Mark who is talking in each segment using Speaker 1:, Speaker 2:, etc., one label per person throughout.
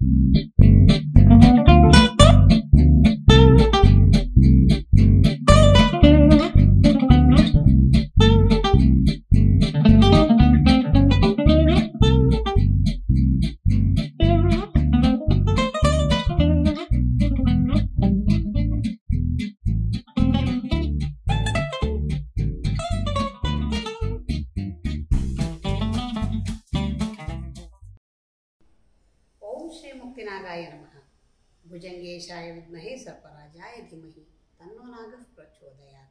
Speaker 1: ಓಂ ಶ್ರೀ ಮುಕ್ತಿನಾಗಾಯ ನಮಃ ಭುಜಂಗೇಶಾಯ ವಿದ್ಮಹೇ ಸರ್ಪರಾಜಾಯ ಧೀಮಹಿ ತನ್ನೋ ನಾಗ ಪ್ರಚೋದಯಾತ್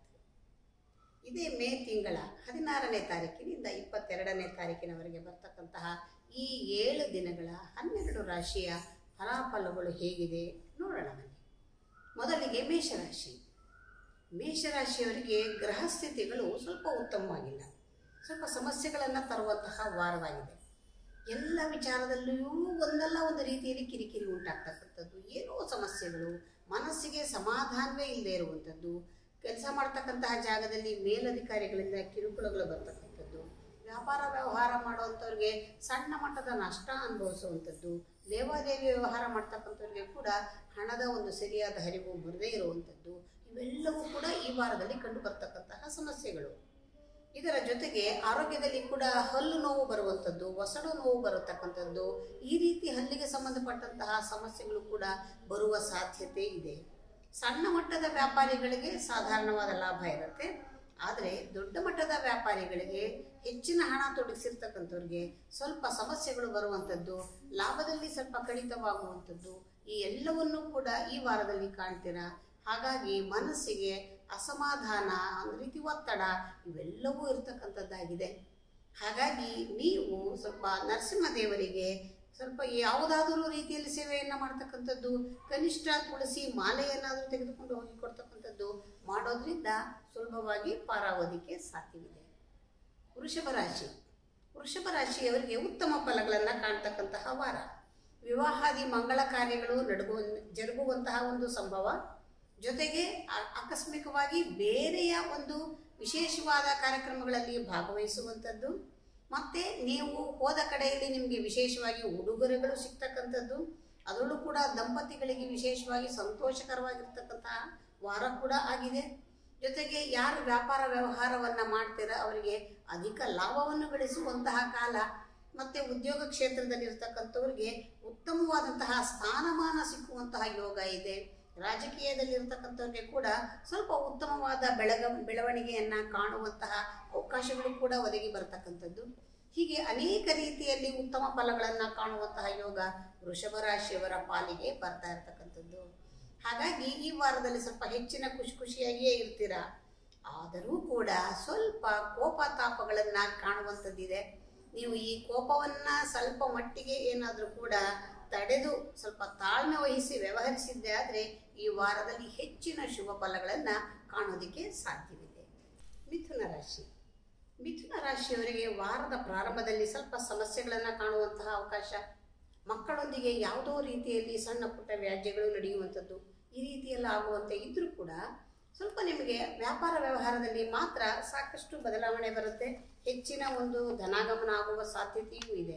Speaker 1: ಇದೇ ಮೇ ತಿಂಗಳ ಹದಿನಾರನೇ ತಾರೀಕಿನಿಂದ ಇಪ್ಪತ್ತೆರಡನೇ ತಾರೀಕಿನವರೆಗೆ ಬರ್ತಕ್ಕಂತಹ ಈ ಏಳು ದಿನಗಳ ಹನ್ನೆರಡು ರಾಶಿಯ ಫಲಾಫಲಗಳು ಹೇಗಿದೆ ನೋಡೋಣ ಬನ್ನಿ ಮೊದಲಿಗೆ ಮೇಷರಾಶಿ ಮೇಷರಾಶಿಯವರಿಗೆ ಗ್ರಹ ಸ್ಥಿತಿಗಳು ಸ್ವಲ್ಪ ಉತ್ತಮವಾಗಿಲ್ಲ ಸ್ವಲ್ಪ ಸಮಸ್ಯೆಗಳನ್ನು ತರುವಂತಹ ವಾರವಾಗಿದೆ ಎಲ್ಲ ವಿಚಾರದಲ್ಲಿಯೂ ಒಂದಲ್ಲ ಒಂದು ರೀತಿಯಲ್ಲಿ ಕಿರಿಕಿರಿ ಉಂಟಾಗ್ತಕ್ಕಂಥದ್ದು ಏನೋ ಸಮಸ್ಯೆಗಳು ಮನಸ್ಸಿಗೆ ಸಮಾಧಾನವೇ ಇಲ್ಲದೆ ಇರುವಂಥದ್ದು ಕೆಲಸ ಮಾಡ್ತಕ್ಕಂತಹ ಜಾಗದಲ್ಲಿ ಮೇಲಧಿಕಾರಿಗಳಿಂದ ಕಿರುಕುಳಗಳು ಬರ್ತಕ್ಕಂಥದ್ದು ವ್ಯಾಪಾರ ವ್ಯವಹಾರ ಮಾಡುವಂಥವ್ರಿಗೆ ಸಣ್ಣ ಮಟ್ಟದ ನಷ್ಟ ಅನುಭವಿಸುವಂಥದ್ದು ಲೇವಾದೇವಿ ವ್ಯವಹಾರ ಮಾಡ್ತಕ್ಕಂಥವ್ರಿಗೆ ಕೂಡ ಹಣದ ಒಂದು ಸರಿಯಾದ ಹರಿವು ಬರದೇ ಇರುವಂಥದ್ದು ಇವೆಲ್ಲವೂ ಕೂಡ ಈ ವಾರದಲ್ಲಿ ಕಂಡು ಬರ್ತಕ್ಕಂತಹ ಸಮಸ್ಯೆಗಳು ಇದರ ಜೊತೆಗೆ ಆರೋಗ್ಯದಲ್ಲಿ ಕೂಡ ಹಲ್ಲು ನೋವು ಬರುವಂಥದ್ದು ಒಸಡು ನೋವು ಬರತಕ್ಕಂಥದ್ದು ಈ ರೀತಿ ಹಲ್ಲಿಗೆ ಸಂಬಂಧಪಟ್ಟಂತಹ ಸಮಸ್ಯೆಗಳು ಕೂಡ ಬರುವ ಸಾಧ್ಯತೆ ಇದೆ ಸಣ್ಣ ಮಟ್ಟದ ವ್ಯಾಪಾರಿಗಳಿಗೆ ಸಾಧಾರಣವಾದ ಲಾಭ ಇರುತ್ತೆ ಆದರೆ ದೊಡ್ಡ ಮಟ್ಟದ ವ್ಯಾಪಾರಿಗಳಿಗೆ ಹೆಚ್ಚಿನ ಹಣ ತೊಡಗಿಸಿರ್ತಕ್ಕಂಥವ್ರಿಗೆ ಸ್ವಲ್ಪ ಸಮಸ್ಯೆಗಳು ಬರುವಂಥದ್ದು ಲಾಭದಲ್ಲಿ ಸ್ವಲ್ಪ ಕಡಿತವಾಗುವಂಥದ್ದು ಈ ಎಲ್ಲವನ್ನೂ ಕೂಡ ಈ ವಾರದಲ್ಲಿ ಕಾಣ್ತೀರಾ ಹಾಗಾಗಿ ಮನಸ್ಸಿಗೆ ಅಸಮಾಧಾನ ಒಂದು ರೀತಿ ಒತ್ತಡ ಇವೆಲ್ಲವೂ ಇರತಕ್ಕಂಥದ್ದಾಗಿದೆ ಹಾಗಾಗಿ ನೀವು ಸ್ವಲ್ಪ ನರಸಿಂಹದೇವರಿಗೆ ಸ್ವಲ್ಪ ಯಾವುದಾದರೂ ರೀತಿಯಲ್ಲಿ ಸೇವೆಯನ್ನು ಮಾಡ್ತಕ್ಕಂಥದ್ದು ಕನಿಷ್ಠ ತುಳಸಿ ಮಾಲೆಯನ್ನಾದರೂ ತೆಗೆದುಕೊಂಡು ಹೋಗಿ ಕೊಡ್ತಕ್ಕಂಥದ್ದು ಮಾಡೋದ್ರಿಂದ ಸುಲಭವಾಗಿ ಪಾರಾಗೋದಿಕ್ಕೆ ಸಾಧ್ಯವಿದೆ ವೃಷಭ ರಾಶಿ ವೃಷಭ ರಾಶಿಯವರಿಗೆ ಉತ್ತಮ ಫಲಗಳನ್ನು ಕಾಣ್ತಕ್ಕಂತಹ ವಾರ ವಿವಾಹಾದಿ ಮಂಗಳ ಕಾರ್ಯಗಳು ನಡುಗುವ ಜರುಗುವಂತಹ ಒಂದು ಸಂಭವ ಜೊತೆಗೆ ಆ- ಆಕಸ್ಮಿಕವಾಗಿ ಬೇರೆಯ ಒಂದು ವಿಶೇಷವಾದ ಕಾರ್ಯಕ್ರಮಗಳಲ್ಲಿ ಭಾಗವಹಿಸುವಂಥದ್ದು ಮತ್ತೆ ನೀವು ಹೋದ ಕಡೆಯಲ್ಲಿ ನಿಮಗೆ ವಿಶೇಷವಾಗಿ ಉಡುಗೊರೆಗಳು ಸಿಗ್ತಕ್ಕಂಥದ್ದು ಅದರಲ್ಲೂ ಕೂಡ ದಂಪತಿಗಳಿಗೆ ವಿಶೇಷವಾಗಿ ಸಂತೋಷಕರವಾಗಿರ್ತಕ್ಕಂತಹ ವಾರ ಕೂಡ ಆಗಿದೆ ಜೊತೆಗೆ ಯಾರು ವ್ಯಾಪಾರ ವ್ಯವಹಾರವನ್ನು ಮಾಡ್ತೀರ ಅವರಿಗೆ ಅಧಿಕ ಲಾಭವನ್ನು ಗಳಿಸುವಂತಹ ಕಾಲ ಮತ್ತೆ ಉದ್ಯೋಗ ಕ್ಷೇತ್ರದಲ್ಲಿ ಇರ್ತಕ್ಕಂಥವ್ರಿಗೆ ಉತ್ತಮವಾದಂತಹ ಸ್ಥಾನಮಾನ ಸಿಕ್ಕುವಂತಹ ಯೋಗ ಇದೆ ರಾಜಕೀಯದಲ್ಲಿ ಇರ್ತಕ್ಕಂಥವ್ರಿಗೆ ಕೂಡ ಸ್ವಲ್ಪ ಉತ್ತಮವಾದ ಬೆಳಗ ಬೆಳವಣಿಗೆಯನ್ನು ಕಾಣುವಂತಹ ಅವಕಾಶಗಳು ಕೂಡ ಒದಗಿ ಬರ್ತಕ್ಕಂಥದ್ದು ಹೀಗೆ ಅನೇಕ ರೀತಿಯಲ್ಲಿ ಉತ್ತಮ ಫಲಗಳನ್ನು ಕಾಣುವಂತಹ ಯೋಗ ವೃಷಭ ರಾಶಿಯವರ ಪಾಲಿಗೆ ಬರ್ತಾ ಇರತಕ್ಕಂಥದ್ದು ಹಾಗಾಗಿ ಈ ವಾರದಲ್ಲಿ ಸ್ವಲ್ಪ ಹೆಚ್ಚಿನ ಖುಷಿ ಖುಷಿಯಾಗಿಯೇ ಇರ್ತೀರಾ ಆದರೂ ಕೂಡ ಸ್ವಲ್ಪ ಕೋಪ ತಾಪಗಳನ್ನು ಕಾಣುವಂಥದ್ದಿದೆ ನೀವು ಈ ಕೋಪವನ್ನ ಸ್ವಲ್ಪ ಮಟ್ಟಿಗೆ ಏನಾದರೂ ಕೂಡ ತಡೆದು ಸ್ವಲ್ಪ ತಾಳ್ಮೆ ವಹಿಸಿ ವ್ಯವಹರಿಸಿದ್ದೆ ಆದರೆ ಈ ವಾರದಲ್ಲಿ ಹೆಚ್ಚಿನ ಶುಭ ಫಲಗಳನ್ನು ಕಾಣೋದಕ್ಕೆ ಸಾಧ್ಯವಿದೆ ಮಿಥುನ ರಾಶಿ ಮಿಥುನ ರಾಶಿಯವರಿಗೆ ವಾರದ ಪ್ರಾರಂಭದಲ್ಲಿ ಸ್ವಲ್ಪ ಸಮಸ್ಯೆಗಳನ್ನು ಕಾಣುವಂತಹ ಅವಕಾಶ ಮಕ್ಕಳೊಂದಿಗೆ ಯಾವುದೋ ರೀತಿಯಲ್ಲಿ ಸಣ್ಣ ಪುಟ್ಟ ವ್ಯಾಜ್ಯಗಳು ನಡೆಯುವಂಥದ್ದು ಈ ರೀತಿಯೆಲ್ಲ ಆಗುವಂತೆ ಇದ್ರೂ ಕೂಡ ಸ್ವಲ್ಪ ನಿಮಗೆ ವ್ಯಾಪಾರ ವ್ಯವಹಾರದಲ್ಲಿ ಮಾತ್ರ ಸಾಕಷ್ಟು ಬದಲಾವಣೆ ಬರುತ್ತೆ ಹೆಚ್ಚಿನ ಒಂದು ಧನಾಗಮನ ಆಗುವ ಸಾಧ್ಯತೆಯೂ ಇದೆ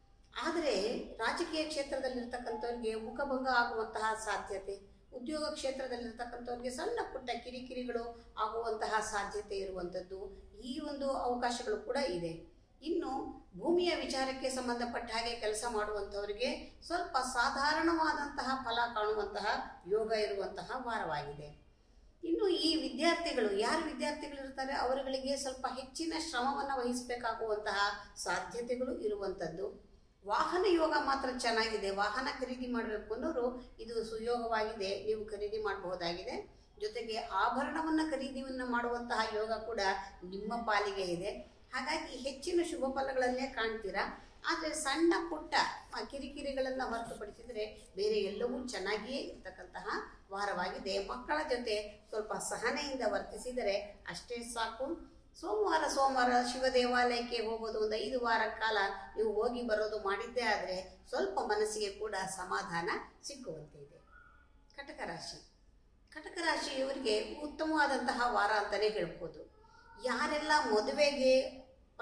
Speaker 1: ಆದರೆ ರಾಜಕೀಯ ಕ್ಷೇತ್ರದಲ್ಲಿರ್ತಕ್ಕಂಥವ್ರಿಗೆ ಮುಖಭಂಗ ಆಗುವಂತಹ ಸಾಧ್ಯತೆ ಉದ್ಯೋಗ ಕ್ಷೇತ್ರದಲ್ಲಿರ್ತಕ್ಕಂಥವ್ರಿಗೆ ಸಣ್ಣ ಪುಟ್ಟ ಕಿರಿಕಿರಿಗಳು ಆಗುವಂತಹ ಸಾಧ್ಯತೆ ಇರುವಂಥದ್ದು ಈ ಒಂದು ಅವಕಾಶಗಳು ಕೂಡ ಇದೆ ಇನ್ನು ಭೂಮಿಯ ವಿಚಾರಕ್ಕೆ ಸಂಬಂಧಪಟ್ಟ ಹಾಗೆ ಕೆಲಸ ಮಾಡುವಂಥವರಿಗೆ ಸ್ವಲ್ಪ ಸಾಧಾರಣವಾದಂತಹ ಫಲ ಕಾಣುವಂತಹ ಯೋಗ ಇರುವಂತಹ ವಾರವಾಗಿದೆ ಇನ್ನು ಈ ವಿದ್ಯಾರ್ಥಿಗಳು ಯಾರು ವಿದ್ಯಾರ್ಥಿಗಳು ಇರ್ತಾರೆ ಅವರುಗಳಿಗೆ ಸ್ವಲ್ಪ ಹೆಚ್ಚಿನ ಶ್ರಮವನ್ನು ವಹಿಸಬೇಕಾಗುವಂತಹ ಸಾಧ್ಯತೆಗಳು ಇರುವಂಥದ್ದು ವಾಹನ ಯೋಗ ಮಾತ್ರ ಚೆನ್ನಾಗಿದೆ ವಾಹನ ಖರೀದಿ ಮಾಡಬೇಕು ಅನ್ನೋರು ಇದು ಸುಯೋಗವಾಗಿದೆ ನೀವು ಖರೀದಿ ಮಾಡಬಹುದಾಗಿದೆ ಜೊತೆಗೆ ಆಭರಣವನ್ನು ಖರೀದಿಯನ್ನು ಮಾಡುವಂತಹ ಯೋಗ ಕೂಡ ನಿಮ್ಮ ಪಾಲಿಗೆ ಇದೆ ಹಾಗಾಗಿ ಹೆಚ್ಚಿನ ಶುಭ ಫಲಗಳನ್ನೇ ಕಾಣ್ತೀರಾ ಆದರೆ ಸಣ್ಣ ಪುಟ್ಟ ಆ ಕಿರಿಕಿರಿಗಳನ್ನು ಹೊರತುಪಡಿಸಿದರೆ ಬೇರೆ ಎಲ್ಲವೂ ಚೆನ್ನಾಗಿಯೇ ಇರ್ತಕ್ಕಂತಹ ವಾರವಾಗಿದೆ ಮಕ್ಕಳ ಜೊತೆ ಸ್ವಲ್ಪ ಸಹನೆಯಿಂದ ವರ್ತಿಸಿದರೆ ಅಷ್ಟೇ ಸಾಕು ಸೋಮವಾರ ಸೋಮವಾರ ಶಿವ ದೇವಾಲಯಕ್ಕೆ ಹೋಗೋದು ಒಂದು ಐದು ವಾರ ಕಾಲ ನೀವು ಹೋಗಿ ಬರೋದು ಮಾಡಿದ್ದೇ ಆದರೆ ಸ್ವಲ್ಪ ಮನಸ್ಸಿಗೆ ಕೂಡ ಸಮಾಧಾನ ಸಿಕ್ಕುವಂತೆ ಇದೆ ಕಟಕ ರಾಶಿ ಕಟಕ ರಾಶಿಯವರಿಗೆ ಉತ್ತಮವಾದಂತಹ ವಾರ ಅಂತಲೇ ಹೇಳ್ಬೋದು ಯಾರೆಲ್ಲ ಮದುವೆಗೆ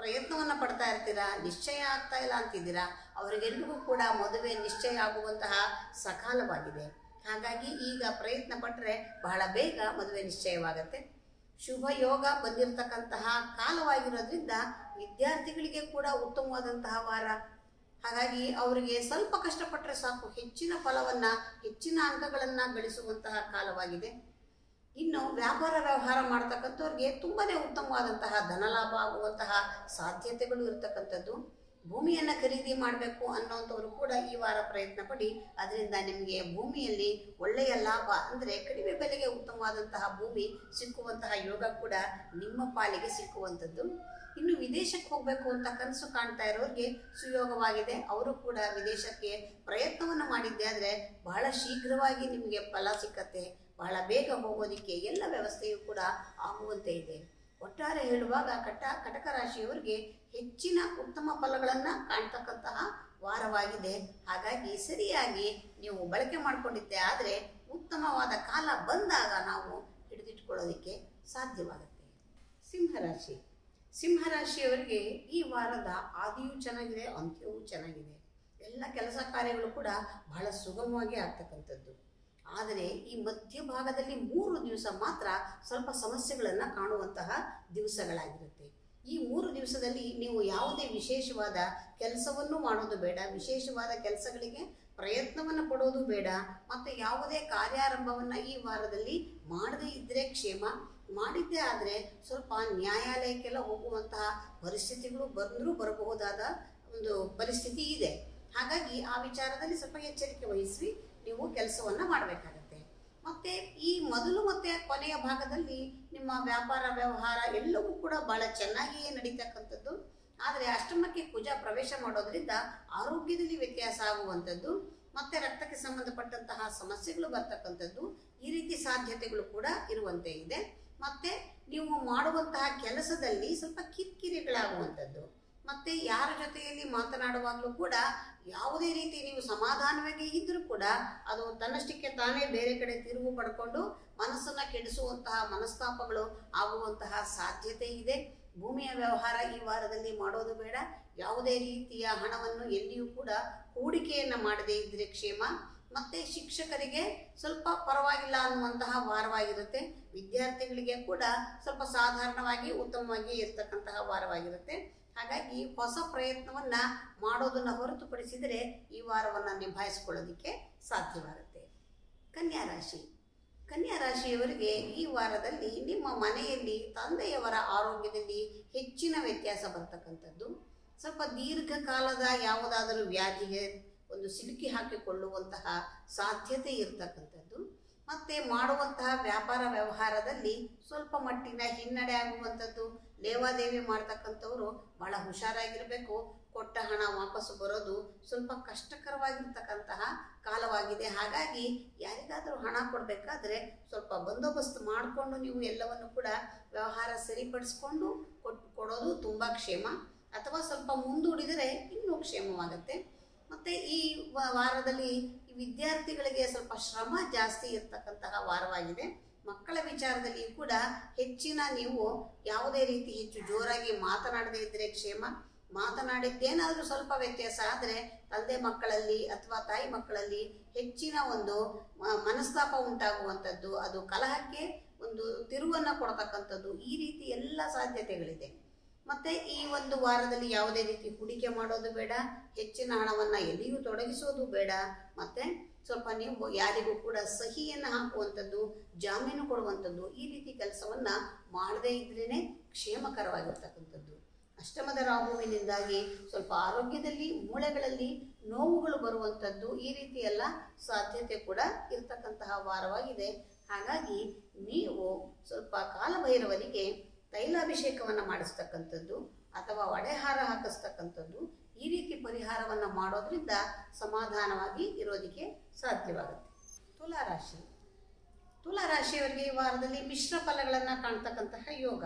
Speaker 1: ಪ್ರಯತ್ನವನ್ನು ಪಡ್ತಾ ಇರ್ತೀರಾ ನಿಶ್ಚಯ ಆಗ್ತಾ ಇಲ್ಲ ಅಂತಿದ್ದೀರಾ ಅವರಿಗೆಲ್ಲರಿಗೂ ಕೂಡ ಮದುವೆ ನಿಶ್ಚಯ ಆಗುವಂತಹ ಸಕಾಲವಾಗಿದೆ ಹಾಗಾಗಿ ಈಗ ಪ್ರಯತ್ನ ಪಟ್ಟರೆ ಬಹಳ ಬೇಗ ಮದುವೆ ನಿಶ್ಚಯವಾಗತ್ತೆ ಶುಭ ಯೋಗ ಬಂದಿರತಕ್ಕಂತಹ ಕಾಲವಾಗಿರೋದ್ರಿಂದ ವಿದ್ಯಾರ್ಥಿಗಳಿಗೆ ಕೂಡ ಉತ್ತಮವಾದಂತಹ ವಾರ ಹಾಗಾಗಿ ಅವರಿಗೆ ಸ್ವಲ್ಪ ಕಷ್ಟಪಟ್ಟರೆ ಸಾಕು ಹೆಚ್ಚಿನ ಫಲವನ್ನ ಹೆಚ್ಚಿನ ಅಂಕಗಳನ್ನ ಗಳಿಸುವಂತಹ ಕಾಲವಾಗಿದೆ ಇನ್ನು ವ್ಯಾಪಾರ ವ್ಯವಹಾರ ಮಾಡ್ತಕ್ಕಂಥವ್ರಿಗೆ ತುಂಬಾನೇ ಉತ್ತಮವಾದಂತಹ ಧನಲಾಭ ಆಗುವಂತಹ ಸಾಧ್ಯತೆಗಳು ಇರತಕ್ಕಂಥದ್ದು ಭೂಮಿಯನ್ನು ಖರೀದಿ ಮಾಡಬೇಕು ಅನ್ನೋಂಥವ್ರು ಕೂಡ ಈ ವಾರ ಪ್ರಯತ್ನ ಪಡಿ ಅದರಿಂದ ನಿಮಗೆ ಭೂಮಿಯಲ್ಲಿ ಒಳ್ಳೆಯ ಲಾಭ ಅಂದರೆ ಕಡಿಮೆ ಬೆಲೆಗೆ ಉತ್ತಮವಾದಂತಹ ಭೂಮಿ ಸಿಕ್ಕುವಂತಹ ಯೋಗ ಕೂಡ ನಿಮ್ಮ ಪಾಲಿಗೆ ಸಿಕ್ಕುವಂಥದ್ದು ಇನ್ನು ವಿದೇಶಕ್ಕೆ ಹೋಗಬೇಕು ಅಂತ ಕನಸು ಕಾಣ್ತಾ ಇರೋರಿಗೆ ಸುಯೋಗವಾಗಿದೆ ಅವರು ಕೂಡ ವಿದೇಶಕ್ಕೆ ಪ್ರಯತ್ನವನ್ನು ಮಾಡಿದ್ದೆ ಆದರೆ ಬಹಳ ಶೀಘ್ರವಾಗಿ ನಿಮಗೆ ಫಲ ಸಿಕ್ಕತ್ತೆ ಬಹಳ ಬೇಗ ಹೋಗೋದಿಕ್ಕೆ ಎಲ್ಲ ವ್ಯವಸ್ಥೆಯು ಕೂಡ ಆಗುವಂತೆ ಇದೆ ಒಟ್ಟಾರೆ ಹೇಳುವಾಗ ಕಟ ಕಟಕ ರಾಶಿಯವರಿಗೆ ಹೆಚ್ಚಿನ ಉತ್ತಮ ಫಲಗಳನ್ನು ಕಾಣ್ತಕ್ಕಂತಹ ವಾರವಾಗಿದೆ ಹಾಗಾಗಿ ಸರಿಯಾಗಿ ನೀವು ಬಳಕೆ ಮಾಡಿಕೊಂಡಿದ್ದೆ ಆದರೆ ಉತ್ತಮವಾದ ಕಾಲ ಬಂದಾಗ ನಾವು ಹಿಡಿದಿಟ್ಕೊಳ್ಳೋದಕ್ಕೆ ಸಾಧ್ಯವಾಗುತ್ತೆ ಸಿಂಹರಾಶಿ ಸಿಂಹರಾಶಿಯವರಿಗೆ ಈ ವಾರದ ಆದಿಯೂ ಚೆನ್ನಾಗಿದೆ ಅಂತ್ಯವೂ ಚೆನ್ನಾಗಿದೆ ಎಲ್ಲ ಕೆಲಸ ಕಾರ್ಯಗಳು ಕೂಡ ಬಹಳ ಸುಗಮವಾಗಿ ಆಗ್ತಕ್ಕಂಥದ್ದು ಆದರೆ ಈ ಮಧ್ಯಭಾಗದಲ್ಲಿ ಮೂರು ದಿವಸ ಮಾತ್ರ ಸ್ವಲ್ಪ ಸಮಸ್ಯೆಗಳನ್ನು ಕಾಣುವಂತಹ ದಿವಸಗಳಾಗಿರುತ್ತೆ ಈ ಮೂರು ದಿವಸದಲ್ಲಿ ನೀವು ಯಾವುದೇ ವಿಶೇಷವಾದ ಕೆಲಸವನ್ನು ಮಾಡೋದು ಬೇಡ ವಿಶೇಷವಾದ ಕೆಲಸಗಳಿಗೆ ಪ್ರಯತ್ನವನ್ನು ಪಡೋದು ಬೇಡ ಮತ್ತು ಯಾವುದೇ ಕಾರ್ಯಾರಂಭವನ್ನು ಈ ವಾರದಲ್ಲಿ ಮಾಡದೇ ಇದ್ದರೆ ಕ್ಷೇಮ ಮಾಡಿದ್ದೇ ಆದರೆ ಸ್ವಲ್ಪ ನ್ಯಾಯಾಲಯಕ್ಕೆಲ್ಲ ಹೋಗುವಂತಹ ಪರಿಸ್ಥಿತಿಗಳು ಬಂದರೂ ಬರಬಹುದಾದ ಒಂದು ಪರಿಸ್ಥಿತಿ ಇದೆ ಹಾಗಾಗಿ ಆ ವಿಚಾರದಲ್ಲಿ ಸ್ವಲ್ಪ ಎಚ್ಚರಿಕೆ ವಹಿಸಿ ನೀವು ಕೆಲಸವನ್ನು ಮಾಡಬೇಕಾಗತ್ತೆ ಮತ್ತೆ ಈ ಮೊದಲು ಮತ್ತೆ ಕೊನೆಯ ಭಾಗದಲ್ಲಿ ನಿಮ್ಮ ವ್ಯಾಪಾರ ವ್ಯವಹಾರ ಎಲ್ಲವೂ ಕೂಡ ಬಹಳ ಚೆನ್ನಾಗಿಯೇ ನಡೀತಕ್ಕಂಥದ್ದು ಆದರೆ ಅಷ್ಟಮಕ್ಕೆ ಕುಜ ಪ್ರವೇಶ ಮಾಡೋದ್ರಿಂದ ಆರೋಗ್ಯದಲ್ಲಿ ವ್ಯತ್ಯಾಸ ಆಗುವಂಥದ್ದು ಮತ್ತೆ ರಕ್ತಕ್ಕೆ ಸಂಬಂಧಪಟ್ಟಂತಹ ಸಮಸ್ಯೆಗಳು ಬರ್ತಕ್ಕಂಥದ್ದು ಈ ರೀತಿ ಸಾಧ್ಯತೆಗಳು ಕೂಡ ಇರುವಂತೆ ಇದೆ ಮತ್ತೆ ನೀವು ಮಾಡುವಂತಹ ಕೆಲಸದಲ್ಲಿ ಸ್ವಲ್ಪ ಕಿರಿಕಿರಿಗಳಾಗುವಂಥದ್ದು ಮತ್ತೆ ಯಾರ ಜೊತೆಯಲ್ಲಿ ಮಾತನಾಡುವಾಗಲೂ ಕೂಡ ಯಾವುದೇ ರೀತಿ ನೀವು ಸಮಾಧಾನವಾಗಿ ಇದ್ರೂ ಕೂಡ ಅದು ತನ್ನಷ್ಟಕ್ಕೆ ತಾನೇ ಬೇರೆ ಕಡೆ ತಿರುವು ಪಡ್ಕೊಂಡು ಮನಸ್ಸನ್ನ ಕೆಡಿಸುವಂತಹ ಮನಸ್ತಾಪಗಳು ಆಗುವಂತಹ ಸಾಧ್ಯತೆ ಇದೆ ಭೂಮಿಯ ವ್ಯವಹಾರ ಈ ವಾರದಲ್ಲಿ ಮಾಡೋದು ಬೇಡ ಯಾವುದೇ ರೀತಿಯ ಹಣವನ್ನು ಎಲ್ಲಿಯೂ ಕೂಡ ಹೂಡಿಕೆಯನ್ನು ಮಾಡದೇ ಇದ್ರೆ ಕ್ಷೇಮ ಮತ್ತೆ ಶಿಕ್ಷಕರಿಗೆ ಸ್ವಲ್ಪ ಪರವಾಗಿಲ್ಲ ಅನ್ನುವಂತಹ ವಾರವಾಗಿರುತ್ತೆ ವಿದ್ಯಾರ್ಥಿಗಳಿಗೆ ಕೂಡ ಸ್ವಲ್ಪ ಸಾಧಾರಣವಾಗಿ ಉತ್ತಮವಾಗಿ ಇರ್ತಕ್ಕಂತಹ ವಾರವಾಗಿರುತ್ತೆ ಹಾಗಾಗಿ ಹೊಸ ಪ್ರಯತ್ನವನ್ನ ಮಾಡೋದನ್ನ ಹೊರತುಪಡಿಸಿದರೆ ಈ ವಾರವನ್ನ ನಿಭಾಯಿಸಿಕೊಳ್ಳೋದಿಕ್ಕೆ ಸಾಧ್ಯವಾಗುತ್ತೆ ಕನ್ಯಾ ರಾಶಿ ಕನ್ಯಾ ರಾಶಿಯವರಿಗೆ ಈ ವಾರದಲ್ಲಿ ನಿಮ್ಮ ಮನೆಯಲ್ಲಿ ತಂದೆಯವರ ಆರೋಗ್ಯದಲ್ಲಿ ಹೆಚ್ಚಿನ ವ್ಯತ್ಯಾಸ ಬರ್ತಕ್ಕಂಥದ್ದು ಸ್ವಲ್ಪ ದೀರ್ಘಕಾಲದ ಯಾವುದಾದರೂ ವ್ಯಾಧಿಗೆ ಒಂದು ಸಿಲುಕಿ ಹಾಕಿಕೊಳ್ಳುವಂತಹ ಸಾಧ್ಯತೆ ಇರತಕ್ಕಂಥದ್ದು ಮತ್ತೆ ಮಾಡುವಂತಹ ವ್ಯಾಪಾರ ವ್ಯವಹಾರದಲ್ಲಿ ಸ್ವಲ್ಪ ಮಟ್ಟಿನ ಹಿನ್ನಡೆ ಆಗುವಂಥದ್ದು ಲೇವಾದೇವಿ ಮಾಡ್ತಕ್ಕಂಥವ್ರು ಬಹಳ ಹುಷಾರಾಗಿರಬೇಕು ಕೊಟ್ಟ ಹಣ ವಾಪಸ್ಸು ಬರೋದು ಸ್ವಲ್ಪ ಕಷ್ಟಕರವಾಗಿರ್ತಕ್ಕಂತಹ ಕಾಲವಾಗಿದೆ ಹಾಗಾಗಿ ಯಾರಿಗಾದರೂ ಹಣ ಕೊಡಬೇಕಾದ್ರೆ ಸ್ವಲ್ಪ ಬಂದೋಬಸ್ತ್ ಮಾಡಿಕೊಂಡು ನೀವು ಎಲ್ಲವನ್ನು ಕೂಡ ವ್ಯವಹಾರ ಸರಿಪಡಿಸ್ಕೊಂಡು ಕೊಟ್ಟು ಕೊಡೋದು ತುಂಬ ಕ್ಷೇಮ ಅಥವಾ ಸ್ವಲ್ಪ ಮುಂದೂಡಿದರೆ ಇನ್ನೂ ಕ್ಷೇಮವಾಗುತ್ತೆ ಮತ್ತು ಈ ವ- ವಾರದಲ್ಲಿ ಈ ವಿದ್ಯಾರ್ಥಿಗಳಿಗೆ ಸ್ವಲ್ಪ ಶ್ರಮ ಜಾಸ್ತಿ ಇರ್ತಕ್ಕಂತಹ ವಾರವಾಗಿದೆ ಮಕ್ಕಳ ವಿಚಾರದಲ್ಲಿ ಕೂಡ ಹೆಚ್ಚಿನ ನೀವು ಯಾವುದೇ ರೀತಿ ಹೆಚ್ಚು ಜೋರಾಗಿ ಮಾತನಾಡದೇ ಇದ್ದರೆ ಕ್ಷೇಮ ಮಾತನಾಡಿದ್ದೇನಾದರೂ ಸ್ವಲ್ಪ ವ್ಯತ್ಯಾಸ ಆದರೆ ತಂದೆ ಮಕ್ಕಳಲ್ಲಿ ಅಥವಾ ತಾಯಿ ಮಕ್ಕಳಲ್ಲಿ ಹೆಚ್ಚಿನ ಒಂದು ಮ- ಮನಸ್ತಾಪ ಉಂಟಾಗುವಂಥದ್ದು ಅದು ಕಲಹಕ್ಕೆ ಒಂದು ತಿರುವನ್ನು ಕೊಡ್ತಕ್ಕಂಥದ್ದು ಈ ರೀತಿ ಎಲ್ಲ ಸಾಧ್ಯತೆಗಳಿದೆ ಮತ್ತೆ ಈ ಒಂದು ವಾರದಲ್ಲಿ ಯಾವುದೇ ರೀತಿ ಹೂಡಿಕೆ ಮಾಡೋದು ಬೇಡ ಹೆಚ್ಚಿನ ಹಣವನ್ನ ಎಲ್ಲಿಯೂ ತೊಡಗಿಸೋದು ಬೇಡ ಮತ್ತೆ ಸ್ವಲ್ಪ ನೀವು ಯಾರಿಗೂ ಕೂಡ ಸಹಿಯನ್ನು ಹಾಕುವಂಥದ್ದು ಜಾಮೀನು ಕೊಡುವಂಥದ್ದು ಈ ರೀತಿ ಕೆಲಸವನ್ನ ಮಾಡದೇ ಇದ್ರೇನೆ ಕ್ಷೇಮಕರವಾಗಿರ್ತಕ್ಕಂಥದ್ದು ಅಷ್ಟಮದ ರಾಹುವಿನಿಂದಾಗಿ ಸ್ವಲ್ಪ ಆರೋಗ್ಯದಲ್ಲಿ ಮೂಳೆಗಳಲ್ಲಿ ನೋವುಗಳು ಬರುವಂಥದ್ದು ಈ ರೀತಿ ಎಲ್ಲ ಸಾಧ್ಯತೆ ಕೂಡ ಇರತಕ್ಕಂತಹ ವಾರವಾಗಿದೆ ಹಾಗಾಗಿ ನೀವು ಸ್ವಲ್ಪ ಕಾಲಭೈರವನಿಗೆ ತೈಲಾಭಿಷೇಕವನ್ನು ಮಾಡಿಸ್ತಕ್ಕಂಥದ್ದು ಅಥವಾ ಒಡೆಹಾರ ಹಾಕಿಸ್ತಕ್ಕಂಥದ್ದು ಈ ರೀತಿ ಪರಿಹಾರವನ್ನು ಮಾಡೋದ್ರಿಂದ ಸಮಾಧಾನವಾಗಿ ಇರೋದಕ್ಕೆ ಸಾಧ್ಯವಾಗುತ್ತೆ ತುಲಾರಾಶಿ ತುಲಾರಾಶಿಯವರಿಗೆ ಈ ವಾರದಲ್ಲಿ ಮಿಶ್ರ ಫಲಗಳನ್ನು ಕಾಣ್ತಕ್ಕಂತಹ ಯೋಗ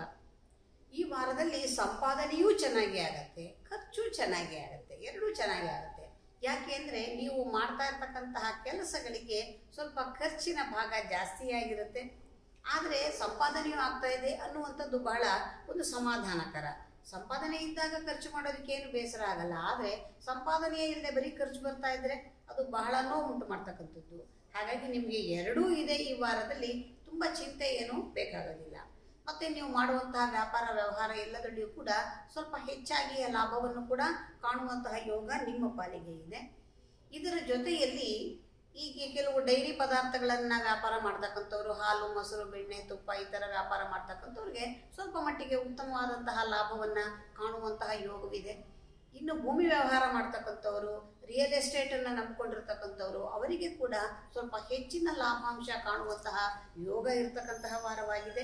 Speaker 1: ಈ ವಾರದಲ್ಲಿ ಸಂಪಾದನೆಯೂ ಚೆನ್ನಾಗಿ ಆಗತ್ತೆ ಖರ್ಚು ಚೆನ್ನಾಗಿ ಆಗತ್ತೆ ಎರಡೂ ಚೆನ್ನಾಗಿ ಆಗತ್ತೆ ಯಾಕೆ ಅಂದರೆ ನೀವು ಮಾಡ್ತಾ ಇರ್ತಕ್ಕಂತಹ ಕೆಲಸಗಳಿಗೆ ಸ್ವಲ್ಪ ಖರ್ಚಿನ ಭಾಗ ಜಾಸ್ತಿಯಾಗಿರುತ್ತೆ ಆದರೆ ಸಂಪಾದನೆಯೂ ಆಗ್ತಾ ಇದೆ ಅನ್ನುವಂಥದ್ದು ಬಹಳ ಒಂದು ಸಮಾಧಾನಕರ ಸಂಪಾದನೆ ಇದ್ದಾಗ ಖರ್ಚು ಮಾಡೋದಕ್ಕೆ ಏನು ಬೇಸರ ಆಗಲ್ಲ ಆದರೆ ಸಂಪಾದನೆಯೇ ಇಲ್ಲದೆ ಬರೀ ಖರ್ಚು ಬರ್ತಾ ಇದ್ರೆ ಅದು ಬಹಳ ನೋವು ಉಂಟು ಮಾಡ್ತಕ್ಕಂಥದ್ದು ಹಾಗಾಗಿ ನಿಮಗೆ ಎರಡೂ ಇದೆ ಈ ವಾರದಲ್ಲಿ ತುಂಬ ಚಿಂತೆ ಏನು ಬೇಕಾಗೋದಿಲ್ಲ ಮತ್ತೆ ನೀವು ಮಾಡುವಂತಹ ವ್ಯಾಪಾರ ವ್ಯವಹಾರ ಎಲ್ಲದರಲ್ಲಿಯೂ ಕೂಡ ಸ್ವಲ್ಪ ಹೆಚ್ಚಾಗಿ ಲಾಭವನ್ನು ಕೂಡ ಕಾಣುವಂತಹ ಯೋಗ ನಿಮ್ಮ ಪಾಲಿಗೆ ಇದೆ ಇದರ ಜೊತೆಯಲ್ಲಿ ಈಗ ಕೆಲವು ಡೈರಿ ಪದಾರ್ಥಗಳನ್ನ ವ್ಯಾಪಾರ ಮಾಡ್ತಕ್ಕಂಥವ್ರು ಹಾಲು ಮೊಸರು ಬೆಣ್ಣೆ ತುಪ್ಪ ಈ ಥರ ವ್ಯಾಪಾರ ಮಾಡ್ತಕ್ಕಂಥವ್ರಿಗೆ ಸ್ವಲ್ಪ ಮಟ್ಟಿಗೆ ಉತ್ತಮವಾದಂತಹ ಲಾಭವನ್ನ ಕಾಣುವಂತಹ ಯೋಗವಿದೆ ಇನ್ನು ಭೂಮಿ ವ್ಯವಹಾರ ಮಾಡ್ತಕ್ಕಂಥವ್ರು ರಿಯಲ್ ಎಸ್ಟೇಟನ್ನು ನಂಬಿಕೊಂಡಿರ್ತಕ್ಕಂಥವ್ರು ಅವರಿಗೆ ಕೂಡ ಸ್ವಲ್ಪ ಹೆಚ್ಚಿನ ಲಾಭಾಂಶ ಕಾಣುವಂತಹ ಯೋಗ ಇರತಕ್ಕಂತಹ ವಾರವಾಗಿದೆ